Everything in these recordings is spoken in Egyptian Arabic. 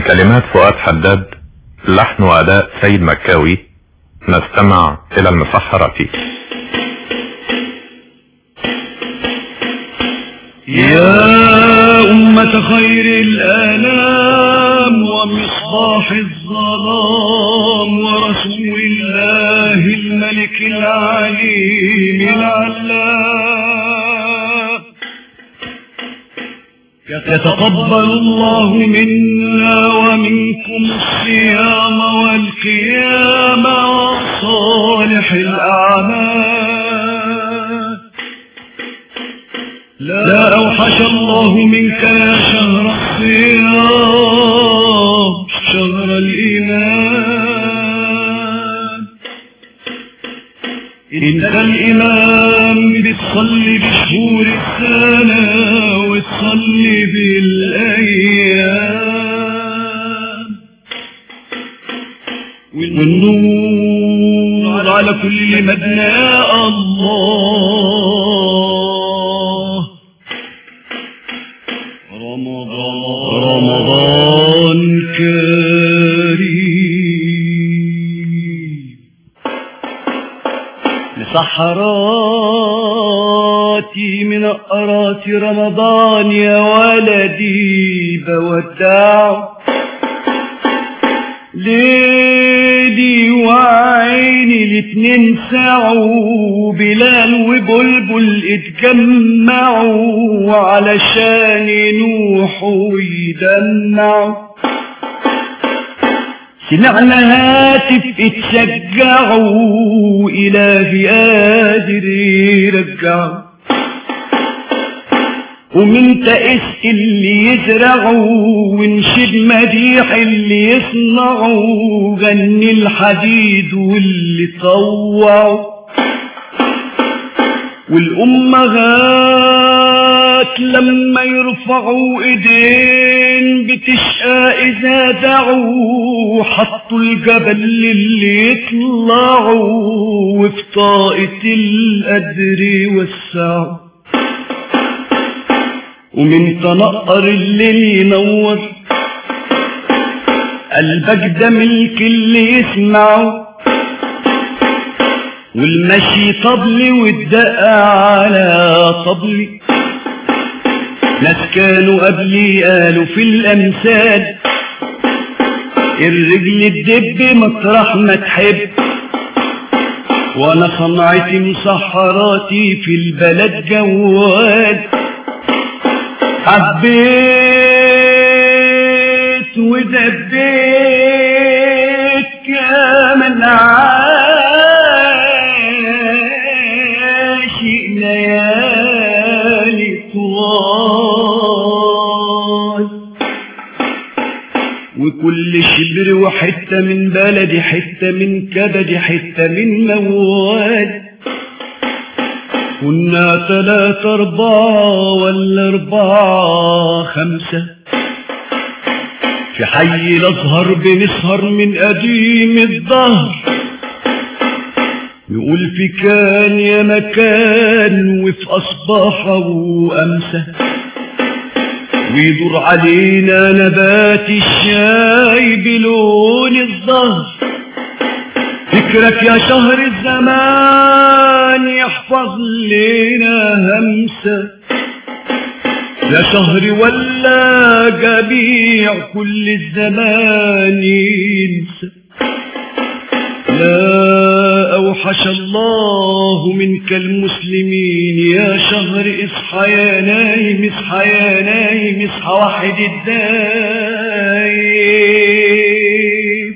كلمات فؤاد حداد لحن وأداء سيد مكاوي نستمع إلى المسحرة يا أمة خير الآلام ومصباح الظلام ورسول الله الملك العليم العلام يتقبل الله منا ومنكم الصيام والقيام وصالح الأعمال لا أوحش الله منك يا شهر الصيام شهر الإيمان انت الإمام بتصلي بشهور السنة وتصلي بالأيام والنور على كل مبنى الله رمضان رمضان كريم لصحراتي من أقرات رمضان يا ولدي بودع ليلي وعيني الاتنين سعوا بلال وبلبل اتجمعوا علشان ينوحوا ويدمعوا سمعنا هاتف اتشجعوا إلهي قادر يرجعوا ومن تأس اللي يزرعوا ونشد مديح اللي يصنعوا غني الحديد واللي طوعوا والأمهات لما يرفعوا ايدين بتشقى إذا دعوا حطوا الجبل اللي يطلعوا وفي طاقة القدر وسعوا ومن تنقر الليل ينور قلبك ده ملك اللي يسمعه والمشي طبلي والدق على طبلي ناس كانوا قبلي قالوا في الأمثال الرجل تدب مطرح ما تحب وانا صنعتي مسحراتي في البلد جوال حبيت ودبيت كامل عاشق ليالي طوال وكل شبر وحتة من بلدي حتة من كبدي حتة من موال كنا ثلاثة أربعة ولا أربعة خمسة في حي الأزهر بنسهر من قديم الظهر نقول في كان يا مكان وفي أصباح وأمسى ويدور علينا نبات الشاي بلون الظهر فكرك يا شهر الزمان يحفظ لنا همسة يا شهر ولا جميع كل الزمان ينسى لا أوحش الله منك المسلمين يا شهر اصحى يا نايم اصحى يا نايم اصحى واحد الدايم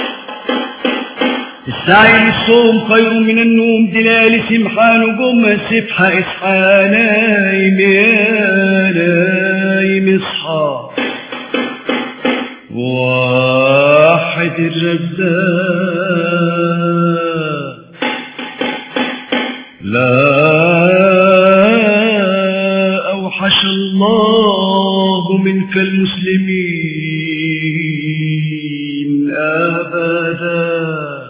السعي للصوم خير من النوم دلال سمحة نجوم سبحة اصحى يا نايم يا نايم اصحى واحد الرزاق لا أوحش الله منك المسلمين أبدا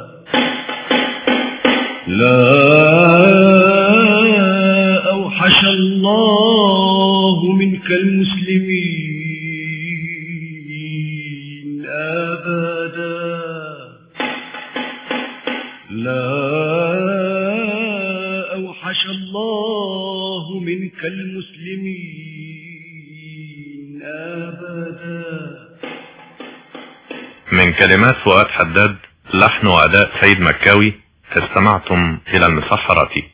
لا أوحش الله منك المسلمين أبدا لا أوحش الله منك المسلمين أبدا من كلمات فؤاد حداد لحن وأداء سيد مكاوي استمعتم إلى المسحرة